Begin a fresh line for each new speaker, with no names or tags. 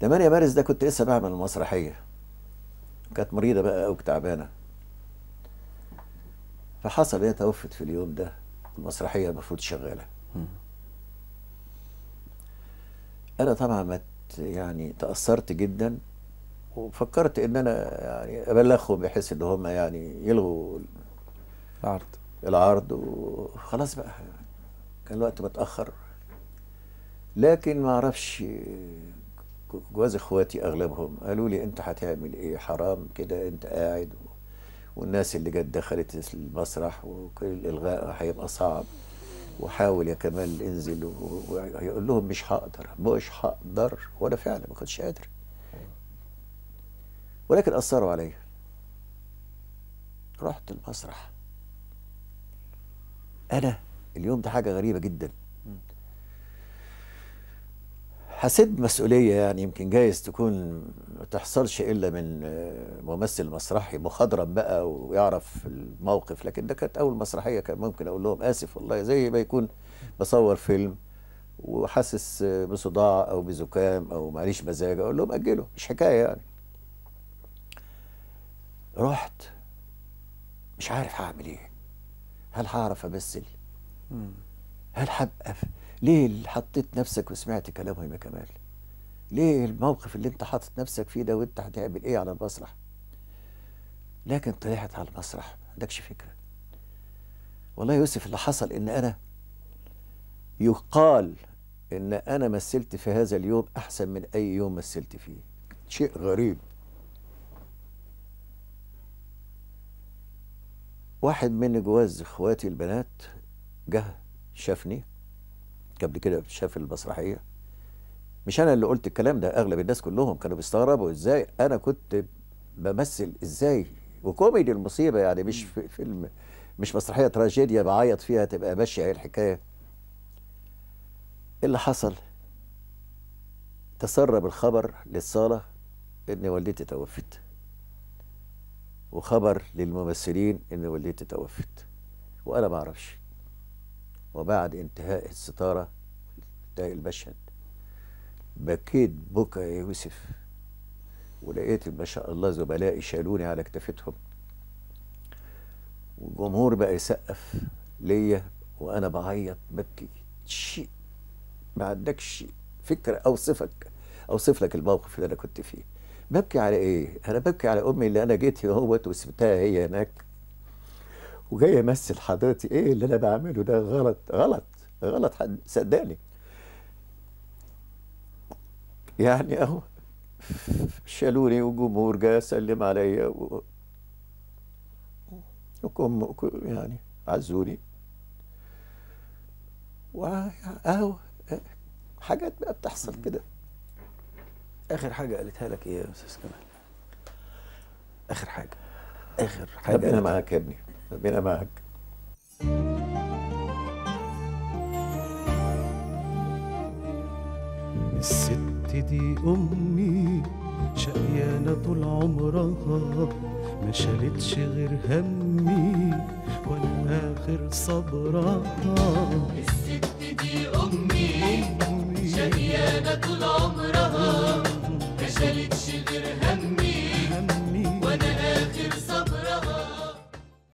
8 مارس ده كنت لسه بعمل المسرحيه كانت مريضه بقى او تعبانه فحصل هي توفت في اليوم ده المسرحيه المفروض شغاله انا طبعا ما ت- يعني تاثرت جدا وفكرت ان انا يعني ابلغهم بحيث ان هم يعني يلغوا
عرض
العرض وخلاص بقى كان الوقت متأخر لكن ما اعرفش جواز اخواتي اغلبهم قالوا لي انت هتعمل ايه حرام كده انت قاعد و... والناس اللي جت دخلت المسرح وكل الالغاء هيبقى صعب وحاول يا كمال انزل و- ويقول لهم مش هقدر مش هقدر وانا فعلا ما كنتش قادر ولكن اثروا عليا رحت المسرح انا اليوم ده حاجه غريبه جدا حسيت بمسؤوليه يعني يمكن جايز تكون ما تحصلش الا من آه، ممثل مسرحي مخضرم بقى ويعرف الموقف لكن ده كانت اول مسرحيه كان ممكن اقول لهم اسف والله زي ما يكون بصور فيلم وحاسس آه، بصداع او بزكام او معليش مزاج اقول لهم اجلوا مش حكايه يعني رحت مش عارف هعمل ايه هل هعرف امثل هل هبقى ف- ليه اللي حطيت نفسك وسمعت كلامهم يا كمال ليه الموقف اللي انت حاطط نفسك فيه ده وانت هتعمل ايه على المسرح لكن طلعت على المسرح ما عندكش فكره والله يا يوسف اللي حصل ان انا يقال ان انا مثلت في هذا اليوم احسن من اي يوم مثلت فيه شيء غريب واحد من جواز اخواتي البنات جه شافني قبل كده شاف المسرحيه مش انا اللي قلت الكلام ده اغلب الناس كلهم كانوا بيستغربوا ازاي انا كنت بمثل ازاي وكوميدي المصيبه يعني مش في فيلم مش مسرحيه تراجيديا بعيط فيها تبقى ماشيه هي الحكايه اللي حصل تسرب الخبر للصاله ان والدتي توفت وخبر للممثلين ان والدتي توفت وانا ما اعرفش وبعد انتهاء الستاره انتهاء المشهد بكيت بكى يا يوسف ولقيت ما شاء الله زملائي شالوني على كتفتهم والجمهور بقى يسقف ليا وانا بعيط ببكي شيء ما عندكش فكره اوصفك اوصف لك الموقف اللي انا كنت فيه ببكي على ايه انا ببكي على امي اللي انا جيت هنا اهوت وسبتها هي هناك وجاي امثل حضرتي ايه اللي انا بعمله ده غلط غلط غلط حد صدقني يعني اهو شالوني والجمهور جه سلم عليا و... وكم وك- يعني عزوني واهو حاجات بقى بتحصل كده
اخر حاجه قالتها لك ايه يا استاذ كمال اخر حاجه اخر حاجه
ربنا
قالتها.
معاك يا ابني ربنا معاك
الست دي أمي شقيانة طول عمرها ما شالتش غير همي وأنا آخر صبرها
الست دي أمي شقيانة طول عمرها ما شالتش غير همي